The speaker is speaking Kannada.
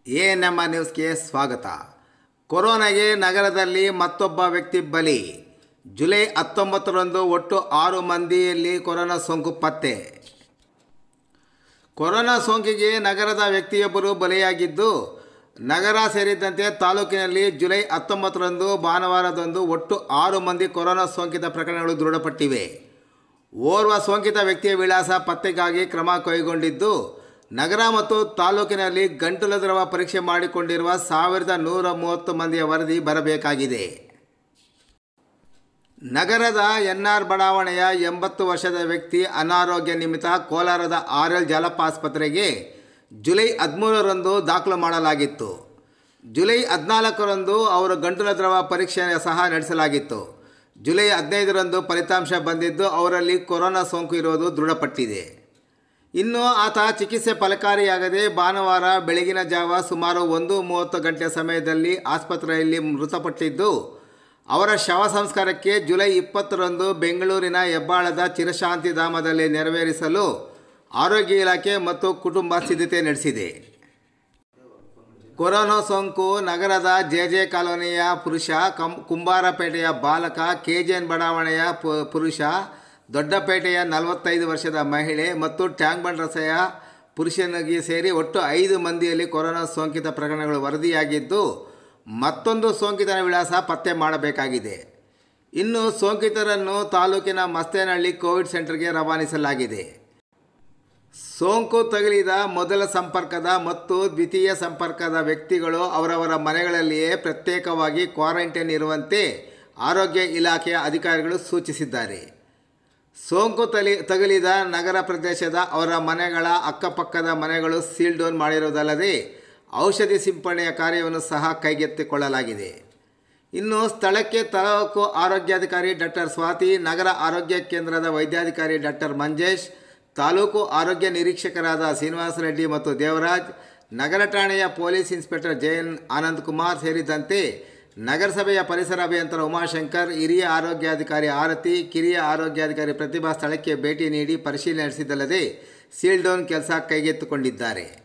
ಎ ನಮ್ಮ ನ್ಯೂಸ್ಗೆ ಸ್ವಾಗತ ಕೊರೋನಾಗೆ ನಗರದಲ್ಲಿ ಮತ್ತೊಬ್ಬ ವ್ಯಕ್ತಿ ಬಲಿ ಜುಲೈ ಹತ್ತೊಂಬತ್ತರಂದು ಒಟ್ಟು ಆರು ಮಂದಿಯಲ್ಲಿ ಕೊರೋನಾ ಸೋಂಕು ಪತ್ತೆ ಕೊರೋನಾ ಸೋಂಕಿಗೆ ನಗರದ ವ್ಯಕ್ತಿಯೊಬ್ಬರು ಬಲಿಯಾಗಿದ್ದು ನಗರ ಸೇರಿದಂತೆ ತಾಲೂಕಿನಲ್ಲಿ ಜುಲೈ ಹತ್ತೊಂಬತ್ತರಂದು ಭಾನುವಾರದಂದು ಒಟ್ಟು ಆರು ಮಂದಿ ಕೊರೋನಾ ಸೋಂಕಿತ ಪ್ರಕರಣಗಳು ದೃಢಪಟ್ಟಿವೆ ಓರ್ವ ಸೋಂಕಿತ ವ್ಯಕ್ತಿಯ ವಿಳಾಸ ಪತ್ತೆಗಾಗಿ ಕ್ರಮ ಕೈಗೊಂಡಿದ್ದು ನಗರ ಮತ್ತು ತಾಲೂಕಿನಲ್ಲಿ ಗಂಟಲು ದ್ರವ ಪರೀಕ್ಷೆ ಮಾಡಿಕೊಂಡಿರುವ ಸಾವಿರದ ನೂರ ಮೂವತ್ತು ಮಂದಿಯ ವರದಿ ಬರಬೇಕಾಗಿದೆ ನಗರದ ಎನ್ಆರ್ ಬಡಾವಣೆಯ ಎಂಬತ್ತು ವರ್ಷದ ವ್ಯಕ್ತಿ ಅನಾರೋಗ್ಯ ನಿಮಿತ್ತ ಕೋಲಾರದ ಆರ್ ಎಲ್ ಜಾಲಪ್ಪ ಆಸ್ಪತ್ರೆಗೆ ಜುಲೈ ಹದಿಮೂರರಂದು ದಾಖಲು ಮಾಡಲಾಗಿತ್ತು ಜುಲೈ ಹದಿನಾಲ್ಕರಂದು ಅವರ ಗಂಟಲ ದ್ರವ ಪರೀಕ್ಷೆ ಸಹ ನಡೆಸಲಾಗಿತ್ತು ಜುಲೈ ಹದಿನೈದರಂದು ಫಲಿತಾಂಶ ಬಂದಿದ್ದು ಅವರಲ್ಲಿ ಕೊರೋನಾ ಸೋಂಕು ಇರುವುದು ದೃಢಪಟ್ಟಿದೆ ಇನ್ನು ಆತ ಚಿಕಿತ್ಸೆ ಫಲಕಾರಿಯಾಗದೆ ಭಾನುವಾರ ಬೆಳಗಿನ ಜಾವ ಸುಮಾರು ಒಂದು ಮೂವತ್ತು ಗಂಟೆ ಸಮಯದಲ್ಲಿ ಆಸ್ಪತ್ರೆಯಲ್ಲಿ ಮೃತಪಟ್ಟಿದ್ದು ಅವರ ಶವ ಸಂಸ್ಕಾರಕ್ಕೆ ಜುಲೈ ಇಪ್ಪತ್ತರಂದು ಬೆಂಗಳೂರಿನ ಹೆಬ್ಬಾಳದ ಚಿರಶಾಂತಿ ಧಾಮದಲ್ಲಿ ನೆರವೇರಿಸಲು ಆರೋಗ್ಯ ಇಲಾಖೆ ಮತ್ತು ಕುಟುಂಬ ಸಿದ್ಧತೆ ನಡೆಸಿದೆ ಕೊರೋನಾ ಸೋಂಕು ನಗರದ ಜೆ ಜೆ ಕಾಲೋನಿಯ ಪುರುಷ ಕಂ ಕುಂಬಾರಪೇಟೆಯ ಬಾಲಕ ಕೆ ಜೆ ಎನ್ ಬಡಾವಣೆಯ ಪು- ಪುರುಷ ದೊಡ್ಡಪೇಟೆಯ ನಲವತ್ತೈದು ವರ್ಷದ ಮಹಿಳೆ ಮತ್ತು ಟ್ಯಾಂಕ್ ಬಂಡ್ ರಸೆಯ ಪುರುಷನಿಗೆ ಸೇರಿ ಒಟ್ಟು ಐದು ಮಂದಿಯಲ್ಲಿ ಕೊರೋನಾ ಸೋಂಕಿತ ಪ್ರಕರಣಗಳು ವರದಿಯಾಗಿದ್ದು ಮತ್ತೊಂದು ಸೋಂಕಿತನ ವಿಳಾಸ ಪತ್ತೆ ಮಾಡಬೇಕಾಗಿದೆ ಇನ್ನು ಸೋಂಕಿತರನ್ನು ತಾಲೂಕಿನ ಮಸ್ತೇನಹಳ್ಳಿ ಕೋವಿಡ್ ಸೆಂಟರ್ಗೆ ರವಾನಿಸಲಾಗಿದೆ ಸೋಂಕು ತಗುಲಿದ ಮೊದಲ ಸಂಪರ್ಕದ ಮತ್ತು ದ್ವಿತೀಯ ಸಂಪರ್ಕದ ವ್ಯಕ್ತಿಗಳು ಅವರವರ ಮನೆಗಳಲ್ಲಿಯೇ ಪ್ರತ್ಯೇಕವಾಗಿ ಕ್ವಾರಂಟೈನ್ ಇರುವಂತೆ ಆರೋಗ್ಯ ಇಲಾಖೆಯ ಅಧಿಕಾರಿಗಳು ಸೂಚಿಸಿದ್ದಾರೆ ಸೋಂಕು ತಲಿ ತಗುಲಿದ ನಗರ ಪ್ರದೇಶದ ಅವರ ಮನೆಗಳ ಅಕ್ಕಪಕ್ಕದ ಮನೆಗಳು ಸೀಲ್ ಡೌನ್ ಮಾಡಿರುವುದಲ್ಲದೆ ಔಷಧಿ ಸಿಂಪಡಣೆಯ ಕಾರ್ಯವನ್ನು ಸಹ ಕೈಗೆತ್ತಿಕೊಳ್ಳಲಾಗಿದೆ ಇನ್ನು ಸ್ಥಳಕ್ಕೆ ತಾಲೂಕು ಆರೋಗ್ಯಾಧಿಕಾರಿ ಡಾಕ್ಟರ್ ಸ್ವಾತಿ ನಗರ ಆರೋಗ್ಯ ಕೇಂದ್ರದ ವೈದ್ಯಾಧಿಕಾರಿ ಡಾಕ್ಟರ್ ಮಂಜೇಶ್ ತಾಲೂಕು ಆರೋಗ್ಯ ನಿರೀಕ್ಷಕರಾದ ಶ್ರೀನಿವಾಸ ರೆಡ್ಡಿ ಮತ್ತು ದೇವರಾಜ್ ನಗರ ಠಾಣೆಯ ಪೊಲೀಸ್ ಇನ್ಸ್ಪೆಕ್ಟರ್ ಜಯನ್ ಆನಂದ್ ಕುಮಾರ್ ಸೇರಿದಂತೆ ನಗರಸಭೆಯ ಪರಿಸರ ಅಭಿಯಂತರ ಉಮಾಶಂಕರ್ ಹಿರಿಯ ಆರೋಗ್ಯಾಧಿಕಾರಿ ಆರತಿ ಕಿರಿಯ ಆರೋಗ್ಯಾಧಿಕಾರಿ ಪ್ರತಿಭಾ ಸ್ಥಳಕ್ಕೆ ಭೇಟಿ ನೀಡಿ ಪರಿಶೀಲನೆ ನಡೆಸಿದ್ದಲ್ಲದೆ ಸೀಲ್ ಡೌನ್ ಕೆಲಸ ಕೈಗೆತ್ತಿಕೊಂಡಿದ್ದಾರೆ